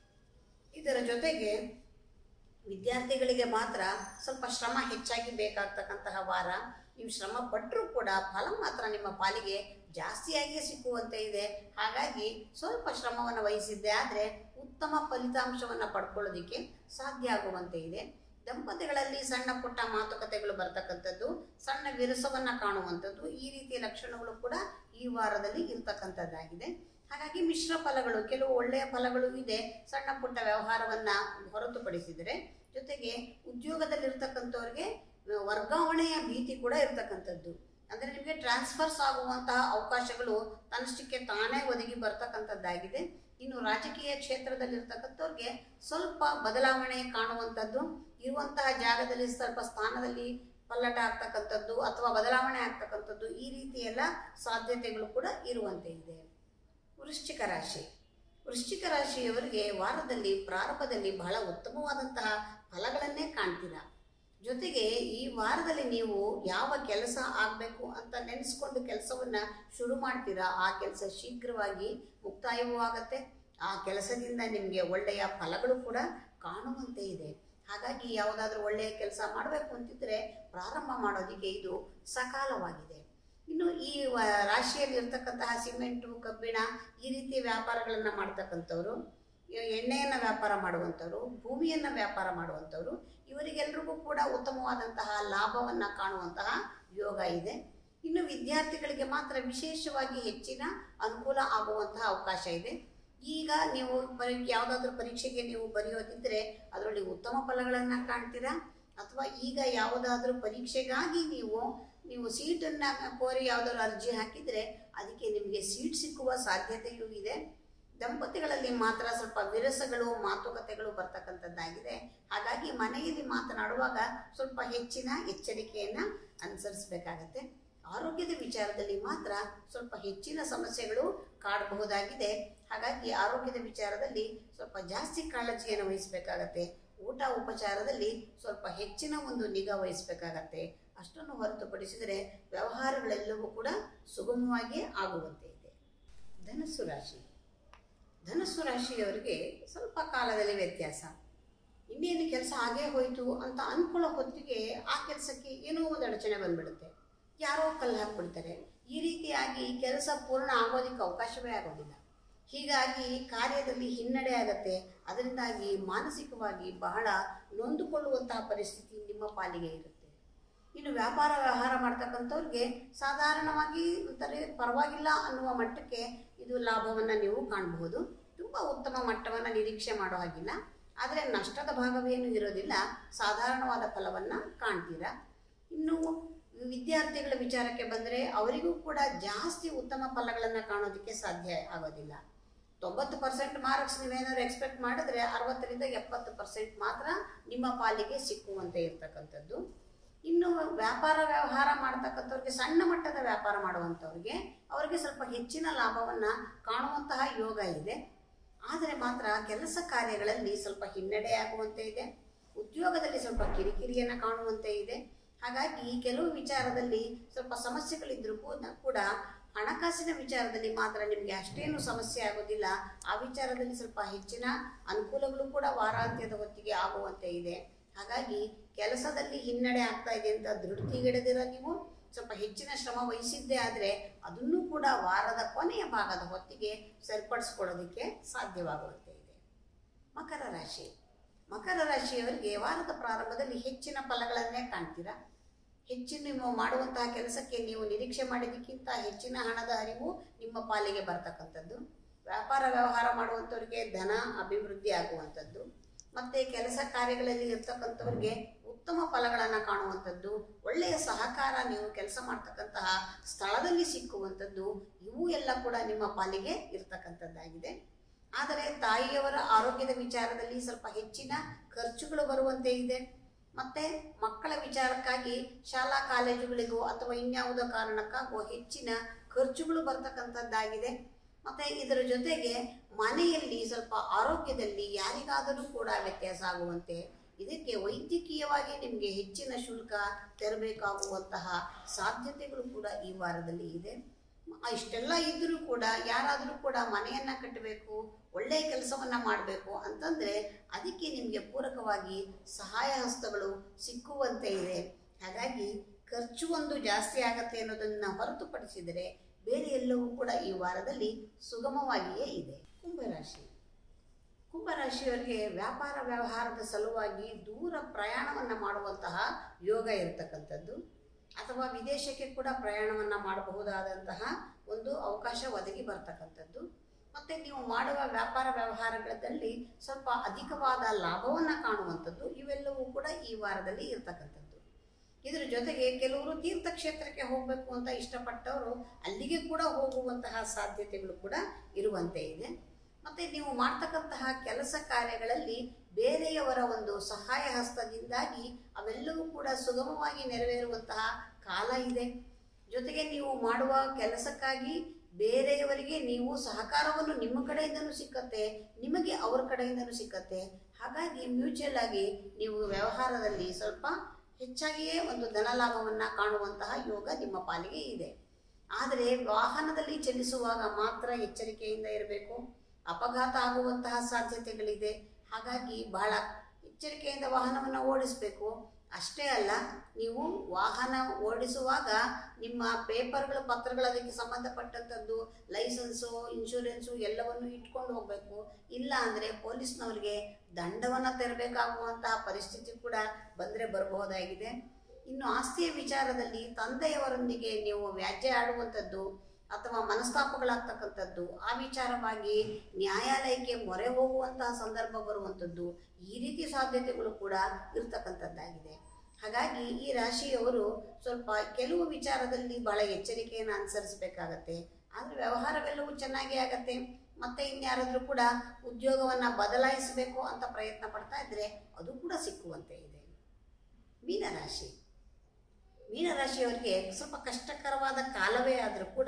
Speaker 1: ಇದರ ಜೊತೆಗೆ ವಿದ್ಯಾರ್ಥಿಗಳಿಗೆ ಮಾತ್ರ ಸ್ವಲ್ಪ ಶ್ರಮ ಹೆಚ್ಚಾಗಿ ಬೇಕಾಗ್ತಕ್ಕಂತಹ ವಾರ ನೀವು ಶ್ರಮ ಪಟ್ಟರೂ ಕೂಡ ಫಲ ಮಾತ್ರ ನಿಮ್ಮ ಪಾಲಿಗೆ ಜಾಸ್ತಿಯಾಗಿಯೇ ಸಿಕ್ಕುವಂತೆ ಇದೆ ಹಾಗಾಗಿ ಸ್ವಲ್ಪ ಶ್ರಮವನ್ನು ವಹಿಸಿದ್ದೆ ಆದರೆ ಉತ್ತಮ ಫಲಿತಾಂಶವನ್ನು ಪಡ್ಕೊಳ್ಳೋದಿಕ್ಕೆ ಸಾಧ್ಯ ಆಗುವಂತೆ ಇದೆ ದಂಪತಿಗಳಲ್ಲಿ ಸಣ್ಣ ಪುಟ್ಟ ಮಾತುಕತೆಗಳು ಬರ್ತಕ್ಕಂಥದ್ದು ಸಣ್ಣ ವಿರಸವನ್ನ ಕಾಣುವಂಥದ್ದು ಈ ರೀತಿಯ ಲಕ್ಷಣಗಳು ಕೂಡ ಈ ವಾರದಲ್ಲಿ ಇರ್ತಕ್ಕಂಥದ್ದಾಗಿದೆ ಹಾಗಾಗಿ ಮಿಶ್ರ ಫಲಗಳು ಕೆಲವು ಒಳ್ಳೆಯ ಫಲಗಳು ಇದೆ ಸಣ್ಣ ಪುಟ್ಟ ವ್ಯವಹಾರವನ್ನ ಹೊರತುಪಡಿಸಿದರೆ ಜೊತೆಗೆ ಉದ್ಯೋಗದಲ್ಲಿರ್ತಕ್ಕಂಥವ್ರಿಗೆ ವರ್ಗಾವಣೆಯ ಭೀತಿ ಕೂಡ ಇರ್ತಕ್ಕಂಥದ್ದು ಅಂದರೆ ನಿಮಗೆ ಟ್ರಾನ್ಸ್ಫರ್ಸ್ ಆಗುವಂತಹ ಅವಕಾಶಗಳು ತನ್ನಷ್ಟಕ್ಕೆ ತಾನೇ ಒದಗಿ ಬರ್ತಕ್ಕಂಥದ್ದಾಗಿದೆ ಇನ್ನು ರಾಜಕೀಯ ಕ್ಷೇತ್ರದಲ್ಲಿರ್ತಕ್ಕಂಥವ್ರಿಗೆ ಸ್ವಲ್ಪ ಬದಲಾವಣೆ ಕಾಣುವಂಥದ್ದು ಇರುವಂತಹ ಜಾಗದಲ್ಲಿ ಸ್ವಲ್ಪ ಸ್ಥಾನದಲ್ಲಿ ಪಲ್ಲಟ ಆಗ್ತಕ್ಕಂಥದ್ದು ಅಥವಾ ಬದಲಾವಣೆ ಆಗ್ತಕ್ಕಂಥದ್ದು ಈ ರೀತಿ ಎಲ್ಲ ಸಾಧ್ಯತೆಗಳು ಕೂಡ ಇರುವಂತೆ ಇದೆ ವೃಶ್ಚಿಕ ರಾಶಿ ವೃಶ್ಚಿಕ ರಾಶಿಯವರಿಗೆ ವಾರದಲ್ಲಿ ಪ್ರಾರಂಭದಲ್ಲಿ ಬಹಳ ಉತ್ತಮವಾದಂತಹ ಫಲಗಳನ್ನೇ ಕಾಣ್ತೀರಾ ಜೊತೆಗೆ ಈ ವಾರದಲ್ಲಿ ನೀವು ಯಾವ ಕೆಲಸ ಆಗಬೇಕು ಅಂತ ನೆನೆಸ್ಕೊಂಡು ಕೆಲಸವನ್ನ ಶುರು ಮಾಡ್ತೀರಾ ಆ ಕೆಲಸ ಶೀಘ್ರವಾಗಿ ಮುಕ್ತಾಯವೂ ಆಗತ್ತೆ ಆ ಕೆಲಸದಿಂದ ನಿಮಗೆ ಒಳ್ಳೆಯ ಫಲಗಳು ಕೂಡ ಕಾಣುವಂತೆ ಇದೆ ಹಾಗಾಗಿ ಯಾವುದಾದ್ರೂ ಒಳ್ಳೆಯ ಕೆಲಸ ಮಾಡಬೇಕು ಅಂತಿದ್ರೆ ಪ್ರಾರಂಭ ಮಾಡೋದಕ್ಕೆ ಇದು ಸಕಾಲವಾಗಿದೆ ಇನ್ನು ಈ ವ- ರಾಶಿಯಲ್ಲಿ ಇರ್ತಕ್ಕಂತಹ ಸಿಮೆಂಟು ಕಬ್ಬಿಣ ಈ ರೀತಿಯ ವ್ಯಾಪಾರಗಳನ್ನು ಮಾಡ್ತಕ್ಕಂಥವ್ರು ಎ- ಎಣ್ಣೆಯನ್ನು ವ್ಯಾಪಾರ ಮಾಡುವಂಥವ್ರು ಭೂಮಿಯನ್ನು ವ್ಯಾಪಾರ ಮಾಡುವಂಥವ್ರು ಇವರಿಗೆಲ್ರಿಗೂ ಕೂಡ ಉತ್ತಮವಾದಂತಹ ಲಾಭವನ್ನು ಕಾಣುವಂತಹ ಯೋಗ ಇದೆ ಇನ್ನು ವಿದ್ಯಾರ್ಥಿಗಳಿಗೆ ಮಾತ್ರ ವಿಶೇಷವಾಗಿ ಹೆಚ್ಚಿನ ಅನುಕೂಲ ಆಗುವಂತಹ ಅವಕಾಶ ಇದೆ ಈಗ ನೀವು ಪರಿ ಯಾವುದಾದ್ರೂ ಪರೀಕ್ಷೆಗೆ ನೀವು ಬರೆಯೋದಿದ್ರೆ ಅದರಲ್ಲಿ ಉತ್ತಮ ಫಲಗಳನ್ನು ಕಾಣ್ತೀರಾ ಅಥವಾ ಈಗ ಯಾವುದಾದ್ರೂ ಪರೀಕ್ಷೆಗಾಗಿ ನೀವು ನೀವು ಸೀಟನ್ನು ಕೋರಿ ಯಾವುದಾದ್ರು ಅರ್ಜಿ ಹಾಕಿದರೆ ಅದಕ್ಕೆ ನಿಮಗೆ ಸೀಟ್ ಸಿಕ್ಕುವ ಸಾಧ್ಯತೆಯೂ ಇದೆ ದಂಪತಿಗಳಲ್ಲಿ ಮಾತ್ರ ಸ್ವಲ್ಪ ವಿರಸಗಳು ಮಾತುಕತೆಗಳು ಬರ್ತಕ್ಕಂಥದ್ದಾಗಿದೆ ಹಾಗಾಗಿ ಮನೆಯಲ್ಲಿ ಮಾತನಾಡುವಾಗ ಸ್ವಲ್ಪ ಹೆಚ್ಚಿನ ಎಚ್ಚರಿಕೆಯನ್ನು ಅನುಸರಿಸಬೇಕಾಗತ್ತೆ ಆರೋಗ್ಯದ ವಿಚಾರದಲ್ಲಿ ಮಾತ್ರ ಸ್ವಲ್ಪ ಹೆಚ್ಚಿನ ಸಮಸ್ಯೆಗಳು ಕಾಡಬಹುದಾಗಿದೆ ಹಾಗಾಗಿ ಆರೋಗ್ಯದ ವಿಚಾರದಲ್ಲಿ ಸ್ವಲ್ಪ ಜಾಸ್ತಿ ಕಾಳಜಿಯನ್ನು ವಹಿಸಬೇಕಾಗತ್ತೆ ಊಟ ಉಪಚಾರದಲ್ಲಿ ಸ್ವಲ್ಪ ಹೆಚ್ಚಿನ ಒಂದು ನಿಗಾ ವಹಿಸಬೇಕಾಗತ್ತೆ ಅಷ್ಟನ್ನು ಹೊರತುಪಡಿಸಿದರೆ ವ್ಯವಹಾರಗಳೆಲ್ಲವೂ ಕೂಡ ಸುಗಮವಾಗಿ ಆಗುವಂತೆ ಇದೆ ಧನಸ್ಸು ರಾಶಿ ಧನಸ್ಸು ರಾಶಿಯವರಿಗೆ ಸ್ವಲ್ಪ ಕಾಲದಲ್ಲಿ ವ್ಯತ್ಯಾಸ ಇನ್ನೇನು ಕೆಲಸ ಆಗೇ ಹೋಯಿತು ಅಂತ ಅನ್ಕೊಳ್ಳೋ ಹೊತ್ತಿಗೆ ಆ ಕೆಲಸಕ್ಕೆ ಏನೋ ಒಂದು ಅಡಚಣೆ ಬಂದ್ಬಿಡುತ್ತೆ ಯಾರೋ ಕಲ್ಲು ಹಾಕ್ಬಿಡ್ತಾರೆ ಈ ರೀತಿಯಾಗಿ ಕೆಲಸ ಪೂರ್ಣ ಆಗೋದಕ್ಕೆ ಅವಕಾಶವೇ ಆಗೋದಿಲ್ಲ ಹೀಗಾಗಿ ಕಾರ್ಯದಲ್ಲಿ ಹಿನ್ನಡೆ ಆಗತ್ತೆ ಅದರಿಂದಾಗಿ ಮಾನಸಿಕವಾಗಿ ಬಹಳ ನೊಂದುಕೊಳ್ಳುವಂತಹ ಪರಿಸ್ಥಿತಿ ನಿಮ್ಮ ಪಾಲಿಗೆ ಇರುತ್ತೆ ಇನ್ನು ವ್ಯಾಪಾರ ವ್ಯವಹಾರ ಮಾಡ್ತಕ್ಕಂಥವ್ರಿಗೆ ಸಾಧಾರಣವಾಗಿ ಒಂಥರ ಪರವಾಗಿಲ್ಲ ಅನ್ನುವ ಮಟ್ಟಕ್ಕೆ ಇದು ಲಾಭವನ್ನು ನೀವು ಕಾಣಬಹುದು ತುಂಬ ಉತ್ತಮ ಮಟ್ಟವನ್ನು ನಿರೀಕ್ಷೆ ಮಾಡೋ ಹಾಗಿಲ್ಲ ಆದರೆ ನಷ್ಟದ ಭಾಗವೇನು ಇರೋದಿಲ್ಲ ಸಾಧಾರಣವಾದ ಫಲವನ್ನು ಕಾಣ್ತೀರಾ ಇನ್ನು ವಿದ್ಯಾರ್ಥಿಗಳ ವಿಚಾರಕ್ಕೆ ಬಂದರೆ ಅವರಿಗೂ ಕೂಡ ಜಾಸ್ತಿ ಉತ್ತಮ ಫಲಗಳನ್ನು ಕಾಣೋದಕ್ಕೆ ಸಾಧ್ಯ ಆಗೋದಿಲ್ಲ ತೊಂಬತ್ತು ಪರ್ಸೆಂಟ್ ಮಾರ್ಕ್ಸ್ ನೀವೇನಾದ್ರು ಎಕ್ಸ್ಪೆಕ್ಟ್ ಮಾಡಿದ್ರೆ ಅರವತ್ತರಿಂದ ಎಪ್ಪತ್ತು ಪರ್ಸೆಂಟ್ ಮಾತ್ರ ನಿಮ್ಮ ಪಾಲಿಗೆ ಸಿಕ್ಕುವಂತೆ ಇರ್ತಕ್ಕಂಥದ್ದು ಇನ್ನು ವ್ಯಾಪಾರ ವ್ಯವಹಾರ ಮಾಡ್ತಕ್ಕಂಥವ್ರಿಗೆ ಸಣ್ಣ ಮಟ್ಟದ ವ್ಯಾಪಾರ ಮಾಡುವಂಥವ್ರಿಗೆ ಅವರಿಗೆ ಸ್ವಲ್ಪ ಹೆಚ್ಚಿನ ಲಾಭವನ್ನು ಕಾಣುವಂತಹ ಯೋಗ ಇದೆ ಆದರೆ ಮಾತ್ರ ಕೆಲಸ ಕಾರ್ಯಗಳಲ್ಲಿ ಸ್ವಲ್ಪ ಹಿನ್ನಡೆ ಆಗುವಂತೆ ಇದೆ ಉದ್ಯೋಗದಲ್ಲಿ ಸ್ವಲ್ಪ ಕಿರಿಕಿರಿಯನ್ನು ಕಾಣುವಂತೆ ಇದೆ ಹಾಗಾಗಿ ಕೆಲವು ವಿಚಾರದಲ್ಲಿ ಸ್ವಲ್ಪ ಸಮಸ್ಯೆಗಳಿದ್ರೂ ಕೂಡ ಕೂಡ ಹಣಕಾಸಿನ ವಿಚಾರದಲ್ಲಿ ಮಾತ್ರ ನಿಮಗೆ ಅಷ್ಟೇನು ಸಮಸ್ಯೆ ಆಗೋದಿಲ್ಲ ಆ ವಿಚಾರದಲ್ಲಿ ಸ್ವಲ್ಪ ಹೆಚ್ಚಿನ ಅನುಕೂಲಗಳು ಕೂಡ ವಾರಾಂತ್ಯದ ಹೊತ್ತಿಗೆ ಆಗುವಂತೆ ಇದೆ ಹಾಗಾಗಿ ಕೆಲಸದಲ್ಲಿ ಹಿನ್ನಡೆ ಆಗ್ತಾ ಇದೆ ಅಂತ ದೃಢತಿಗೆಡದಿರ ನೀವು ಸ್ವಲ್ಪ ಹೆಚ್ಚಿನ ಶ್ರಮ ವಹಿಸಿದ್ದೇ ಆದರೆ ಅದನ್ನು ಕೂಡ ವಾರದ ಕೊನೆಯ ಭಾಗದ ಹೊತ್ತಿಗೆ ಸರಿಪಡಿಸ್ಕೊಳ್ಳೋದಕ್ಕೆ ಸಾಧ್ಯವಾಗುವಂತೆ ಇದೆ ಮಕರ ರಾಶಿ ಮಕರ ರಾಶಿಯವರಿಗೆ ವಾರದ ಪ್ರಾರಂಭದಲ್ಲಿ ಹೆಚ್ಚಿನ ಫಲಗಳನ್ನೇ ಕಾಣ್ತೀರಾ ಹೆಚ್ಚಿನ ನೀವು ಮಾಡುವಂತಹ ಕೆಲಸಕ್ಕೆ ನೀವು ನಿರೀಕ್ಷೆ ಮಾಡಿದ್ದಕ್ಕಿಂತ ಹೆಚ್ಚಿನ ಹಣದ ಹರಿವು ನಿಮ್ಮ ಪಾಲಿಗೆ ಬರ್ತಕ್ಕಂಥದ್ದು ವ್ಯಾಪಾರ ವ್ಯವಹಾರ ಮಾಡುವಂಥವ್ರಿಗೆ ಧನ ಅಭಿವೃದ್ಧಿ ಆಗುವಂಥದ್ದು ಮತ್ತೆ ಕೆಲಸ ಕಾರ್ಯಗಳಲ್ಲಿ ಇರ್ತಕ್ಕಂಥವ್ರಿಗೆ ಉತ್ತಮ ಫಲಗಳನ್ನು ಕಾಣುವಂಥದ್ದು ಒಳ್ಳೆಯ ಸಹಕಾರ ನೀವು ಕೆಲಸ ಮಾಡ್ತಕ್ಕಂತಹ ಸ್ಥಳದಲ್ಲಿ ಸಿಕ್ಕುವಂಥದ್ದು ಇವು ಎಲ್ಲ ಕೂಡ ನಿಮ್ಮ ಪಾಲಿಗೆ ಇರ್ತಕ್ಕಂಥದ್ದಾಗಿದೆ ಆದರೆ ತಾಯಿಯವರ ಆರೋಗ್ಯದ ವಿಚಾರದಲ್ಲಿ ಸ್ವಲ್ಪ ಹೆಚ್ಚಿನ ಖರ್ಚುಗಳು ಬರುವಂತೆ ಇದೆ ಮತ್ತೆ ಮಕ್ಕಳ ವಿಚಾರಕ್ಕಾಗಿ ಶಾಲಾ ಕಾಲೇಜುಗಳಿಗೋ ಅಥವಾ ಇನ್ಯಾವುದೋ ಕಾರಣಕ್ಕಾಗೋ ಹೆಚ್ಚಿನ ಖರ್ಚುಗಳು ಬರ್ತಕ್ಕಂಥದ್ದಾಗಿದೆ ಮತ್ತೆ ಇದರ ಜೊತೆಗೆ ಮನೆಯಲ್ಲಿ ಸ್ವಲ್ಪ ಆರೋಗ್ಯದಲ್ಲಿ ಯಾರಿಗಾದರೂ ಕೂಡ ವ್ಯತ್ಯಾಸ ಆಗುವಂತೆ ಇದಕ್ಕೆ ವೈದ್ಯಕೀಯವಾಗಿ ನಿಮಗೆ ಹೆಚ್ಚಿನ ಶುಲ್ಕ ತೆರಬೇಕಾಗುವಂತಹ ಸಾಧ್ಯತೆಗಳು ಕೂಡ ಈ ವಾರದಲ್ಲಿ ಇದೆ ಇಷ್ಟೆಲ್ಲ ಇದ್ದರೂ ಕೂಡ ಯಾರಾದರೂ ಕೂಡ ಮನೆಯನ್ನ ಕಟ್ಟಬೇಕು ಒಳ್ಳೆಯ ಕೆಲಸವನ್ನ ಮಾಡಬೇಕು ಅಂತಂದ್ರೆ ಅದಕ್ಕೆ ನಿಮಗೆ ಪೂರಕವಾಗಿ ಸಹಾಯ ಹಸ್ತಗಳು ಸಿಕ್ಕುವಂತೆ ಇದೆ ಹಾಗಾಗಿ ಖರ್ಚು ಒಂದು ಜಾಸ್ತಿ ಆಗತ್ತೆ ಅನ್ನೋದನ್ನ ಹೊರತುಪಡಿಸಿದರೆ ಬೇರೆ ಎಲ್ಲವೂ ಕೂಡ ಈ ವಾರದಲ್ಲಿ ಸುಗಮವಾಗಿಯೇ ಇದೆ ಕುಂಭರಾಶಿ ಕುಂಭರಾಶಿಯವರಿಗೆ ವ್ಯಾಪಾರ ವ್ಯವಹಾರದ ಸಲುವಾಗಿ ದೂರ ಪ್ರಯಾಣವನ್ನು ಮಾಡುವಂತಹ ಯೋಗ ಇರತಕ್ಕಂಥದ್ದು ಅಥವಾ ವಿದೇಶಕ್ಕೆ ಕೂಡ ಪ್ರಯಾಣವನ್ನು ಮಾಡಬಹುದಾದಂತಹ ಒಂದು ಅವಕಾಶ ಒದಗಿ ಬರ್ತಕ್ಕಂಥದ್ದು ಮತ್ತು ನೀವು ಮಾಡುವ ವ್ಯಾಪಾರ ವ್ಯವಹಾರಗಳಲ್ಲಿ ಸ್ವಲ್ಪ ಅಧಿಕವಾದ ಲಾಭವನ್ನು ಕಾಣುವಂಥದ್ದು ಇವೆಲ್ಲವೂ ಕೂಡ ಈ ವಾರದಲ್ಲಿ ಇರ್ತಕ್ಕಂಥದ್ದು ಇದರ ಜೊತೆಗೆ ಕೆಲವರು ತೀರ್ಥಕ್ಷೇತ್ರಕ್ಕೆ ಹೋಗಬೇಕು ಅಂತ ಇಷ್ಟಪಟ್ಟವರು ಅಲ್ಲಿಗೆ ಕೂಡ ಹೋಗುವಂತಹ ಸಾಧ್ಯತೆಗಳು ಕೂಡ ಇರುವಂತೆ ಇದೆ ಮತ್ತೆ ನೀವು ಮಾಡ್ತಕ್ಕಂತಹ ಕೆಲಸ ಕಾರ್ಯಗಳಲ್ಲಿ ಬೇರೆಯವರ ಒಂದು ಸಹಾಯ ಹಸ್ತದಿಂದಾಗಿ ಅವೆಲ್ಲವೂ ಕೂಡ ಸುಗಮವಾಗಿ ನೆರವೇರುವಂತಹ ಕಾಲ ಇದೆ ಜೊತೆಗೆ ನೀವು ಮಾಡುವ ಕೆಲಸಕ್ಕಾಗಿ ಬೇರೆಯವರಿಗೆ ನೀವು ಸಹಕಾರವನ್ನು ನಿಮ್ಮ ಕಡೆಯಿಂದನೂ ಸಿಕ್ಕತ್ತೆ ನಿಮಗೆ ಅವರ ಕಡೆಯಿಂದನೂ ಸಿಕ್ಕತ್ತೆ ಹಾಗಾಗಿ ಮ್ಯೂಚುವಲ್ ಆಗಿ ನೀವು ವ್ಯವಹಾರದಲ್ಲಿ ಸ್ವಲ್ಪ ಹೆಚ್ಚಾಗಿಯೇ ಒಂದು ಧನ ಲಾಭವನ್ನು ಕಾಣುವಂತಹ ಯೋಗ ನಿಮ್ಮ ಪಾಲಿಗೆ ಇದೆ ಆದರೆ ವಾಹನದಲ್ಲಿ ಚಲಿಸುವಾಗ ಮಾತ್ರ ಎಚ್ಚರಿಕೆಯಿಂದ ಇರಬೇಕು ಅಪಘಾತ ಆಗುವಂತಹ ಸಾಧ್ಯತೆಗಳಿದೆ ಹಾಗಾಗಿ ಬಹಳ ಎಚ್ಚರಿಕೆಯಿಂದ ವಾಹನವನ್ನು ಓಡಿಸಬೇಕು ಅಷ್ಟೇ ಅಲ್ಲ ನೀವು ವಾಹನ ಓಡಿಸುವಾಗ ನಿಮ್ಮ ಪೇಪರ್ಗಳ ಪತ್ರಗಳು ಅದಕ್ಕೆ ಸಂಬಂಧಪಟ್ಟಂಥದ್ದು ಲೈಸೆನ್ಸು ಇನ್ಶೂರೆನ್ಸು ಎಲ್ಲವನ್ನು ಇಟ್ಕೊಂಡು ಹೋಗಬೇಕು ಇಲ್ಲ ಅಂದರೆ ಪೊಲೀಸ್ನವರಿಗೆ ದಂಡವನ್ನು ತೆರಬೇಕಾಗುವಂತಹ ಪರಿಸ್ಥಿತಿ ಕೂಡ ಬಂದರೆ ಬರಬಹುದಾಗಿದೆ ಇನ್ನು ಆಸ್ತಿಯ ವಿಚಾರದಲ್ಲಿ ತಂದೆಯವರೊಂದಿಗೆ ನೀವು ವ್ಯಾಜ್ಯ ಆಡುವಂಥದ್ದು ಅಥವಾ ಮನಸ್ತಾಪಗಳಾಗ್ತಕ್ಕಂಥದ್ದು ಆ ವಿಚಾರವಾಗಿ ನ್ಯಾಯಾಲಯಕ್ಕೆ ಮೊರೆ ಹೋಗುವಂತಹ ಸಂದರ್ಭ ಬರುವಂಥದ್ದು ಈ ರೀತಿ ಸಾಧ್ಯತೆಗಳು ಕೂಡ ಇರ್ತಕ್ಕಂಥದ್ದಾಗಿದೆ ಹಾಗಾಗಿ ಈ ರಾಶಿಯವರು ಸ್ವಲ್ಪ ಕೆಲವು ವಿಚಾರದಲ್ಲಿ ಬಹಳ ಎಚ್ಚರಿಕೆಯನ್ನು ಅನುಸರಿಸಬೇಕಾಗತ್ತೆ ಆದರೆ ವ್ಯವಹಾರವೆಲ್ಲವೂ ಚೆನ್ನಾಗಿ ಆಗತ್ತೆ ಮತ್ತೆ ಇನ್ಯಾರಾದ್ರೂ ಕೂಡ ಉದ್ಯೋಗವನ್ನು ಬದಲಾಯಿಸಬೇಕು ಅಂತ ಪ್ರಯತ್ನ ಪಡ್ತಾ ಇದ್ರೆ ಅದು ಕೂಡ ಸಿಕ್ಕುವಂತೆ ಇದೆ ಮೀನರಾಶಿ ಮೀನರಾಶಿಯವರಿಗೆ ಸ್ವಲ್ಪ ಕಷ್ಟಕರವಾದ ಕಾಲವೇ ಆದರೂ ಕೂಡ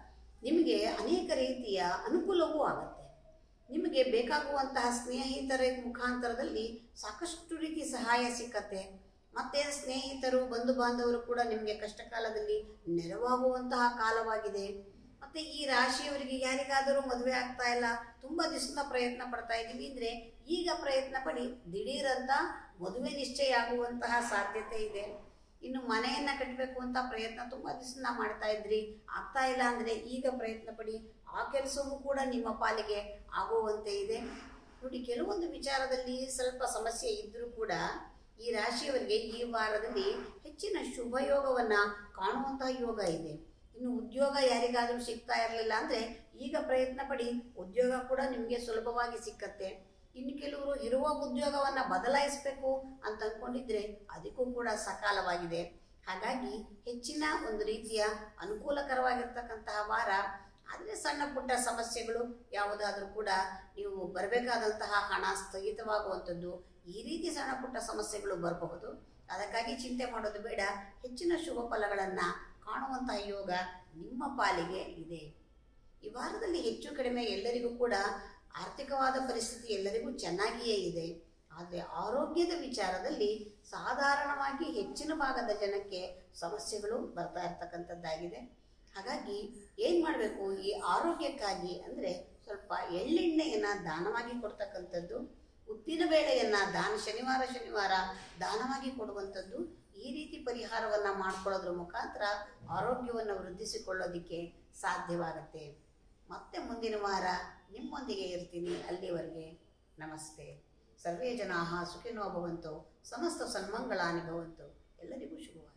Speaker 1: ನಿಮಗೆ ಅನೇಕ ರೀತಿಯ ಅನುಕೂಲವೂ ಆಗುತ್ತೆ ನಿಮಗೆ ಬೇಕಾಗುವಂತಹ ಸ್ನೇಹಿತರ ಮುಖಾಂತರದಲ್ಲಿ ಸಾಕಷ್ಟು ರೀತಿ ಸಹಾಯ ಸಿಕ್ಕತ್ತೆ ಮತ್ತೆ ಸ್ನೇಹಿತರು ಬಂಧು ಬಾಂಧವರು ಕೂಡ ನಿಮಗೆ ಕಷ್ಟ ಕಾಲದಲ್ಲಿ ನೆರವಾಗುವಂತಹ ಕಾಲವಾಗಿದೆ ಮತ್ತೆ ಈ ರಾಶಿಯವರಿಗೆ ಯಾರಿಗಾದರೂ ಮದುವೆ ಆಗ್ತಾ ಇಲ್ಲ ತುಂಬಾ ದಿವಸದ ಪ್ರಯತ್ನ ಪಡ್ತಾ ಇದ್ದೀವಿ ಅಂದ್ರೆ ಈಗ ಪ್ರಯತ್ನ ಪಡಿ ದಿಢೀರಂತ ಮದುವೆ ನಿಶ್ಚಯ ಆಗುವಂತಹ ಸಾಧ್ಯತೆ ಇದೆ ಇನ್ನು ಮನೆಯನ್ನ ಕಟ್ಟಬೇಕು ಅಂತ ಪ್ರಯತ್ನ ತುಂಬಾ ದಿವಸ ಮಾಡ್ತಾ ಇದ್ರಿ ಆಗ್ತಾ ಇಲ್ಲ ಅಂದ್ರೆ ಈಗ ಪ್ರಯತ್ನ ಪಡಿ ಆ ಕೆಲಸವೂ ಕೂಡ ನಿಮ್ಮ ಪಾಲಿಗೆ ಆಗುವಂತೆ ಇದೆ ನೋಡಿ ಕೆಲವೊಂದು ವಿಚಾರದಲ್ಲಿ ಸ್ವಲ್ಪ ಸಮಸ್ಯೆ ಇದ್ರೂ ಕೂಡ ಈ ರಾಶಿಯವರಿಗೆ ಈ ವಾರದಲ್ಲಿ ಹೆಚ್ಚಿನ ಶುಭ ಯೋಗವನ್ನ ಕಾಣುವಂತಹ ಯೋಗ ಇದೆ ಇನ್ನು ಉದ್ಯೋಗ ಯಾರಿಗಾದರೂ ಸಿಗ್ತಾ ಇರಲಿಲ್ಲ ಅಂದ್ರೆ ಈಗ ಪ್ರಯತ್ನ ಪಡಿ ಉದ್ಯೋಗ ಕೂಡ ನಿಮಗೆ ಸುಲಭವಾಗಿ ಸಿಕ್ಕತ್ತೆ ಇನ್ನು ಕೆಲವರು ಇರುವ ಉದ್ಯೋಗವನ್ನ ಬದಲಾಯಿಸಬೇಕು ಅಂತ ಅನ್ಕೊಂಡಿದ್ರೆ ಅದಕ್ಕೂ ಕೂಡ ಸಕಾಲವಾಗಿದೆ ಹಾಗಾಗಿ ಹೆಚ್ಚಿನ ಒಂದು ರೀತಿಯ ಅನುಕೂಲಕರವಾಗಿರ್ತಕ್ಕಂತಹ ವಾರ ಆದರೆ ಸಣ್ಣ ಪುಟ್ಟ ಸಮಸ್ಯೆಗಳು ಯಾವುದಾದ್ರೂ ಕೂಡ ನೀವು ಬರಬೇಕಾದಂತಹ ಹಣ ಸ್ಥಗಿತವಾಗುವಂಥದ್ದು ಈ ರೀತಿ ಸಣ್ಣ ಪುಟ್ಟ ಸಮಸ್ಯೆಗಳು ಬರಬಹುದು ಅದಕ್ಕಾಗಿ ಚಿಂತೆ ಮಾಡೋದು ಬೇಡ ಹೆಚ್ಚಿನ ಶುಭ ಫಲಗಳನ್ನ ಕಾಣುವಂತಹ ಯೋಗ ನಿಮ್ಮ ಪಾಲಿಗೆ ಇದೆ ಈ ವಾರದಲ್ಲಿ ಹೆಚ್ಚು ಕಡಿಮೆ ಎಲ್ಲರಿಗೂ ಕೂಡ ಆರ್ಥಿಕವಾದ ಪರಿಸ್ಥಿತಿ ಎಲ್ಲರಿಗೂ ಚೆನ್ನಾಗಿಯೇ ಇದೆ ಆದರೆ ಆರೋಗ್ಯದ ವಿಚಾರದಲ್ಲಿ ಸಾಧಾರಣವಾಗಿ ಹೆಚ್ಚಿನ ಭಾಗದ ಜನಕ್ಕೆ ಸಮಸ್ಯೆಗಳು ಬರ್ತಾ ಇರ್ತಕ್ಕಂಥದ್ದಾಗಿದೆ ಹಾಗಾಗಿ ಏನು ಮಾಡಬೇಕು ಈ ಆರೋಗ್ಯಕ್ಕಾಗಿ ಅಂದರೆ ಸ್ವಲ್ಪ ಎಳ್ಳೆಣ್ಣೆಯನ್ನು ದಾನವಾಗಿ ಕೊಡ್ತಕ್ಕಂಥದ್ದು ಉದ್ದಿನ ಬೇಳೆಯನ್ನು ದಾನ ಶನಿವಾರ ಶನಿವಾರ ದಾನವಾಗಿ ಕೊಡುವಂಥದ್ದು ಈ ರೀತಿ ಪರಿಹಾರವನ್ನು ಮಾಡ್ಕೊಳ್ಳೋದ್ರ ಮುಖಾಂತರ ಆರೋಗ್ಯವನ್ನು ವೃದ್ಧಿಸಿಕೊಳ್ಳೋದಕ್ಕೆ ಸಾಧ್ಯವಾಗತ್ತೆ ಮತ್ತೆ ಮುಂದಿನ ವಾರ ನಿಮ್ಮೊಂದಿಗೆ ಇರ್ತೀನಿ ಅಲ್ಲಿವರೆಗೆ ನಮಸ್ತೆ ಸರ್ವೇ ಜನಾ ಸುಖಿನೋ ಭವಂತು ಸಮಸ್ತ ಸನ್ಮಂಗಳಾನಿ ಭವಂತು ಎಲ್ಲರಿಗೂ ಶುಭವಾಗಲಿ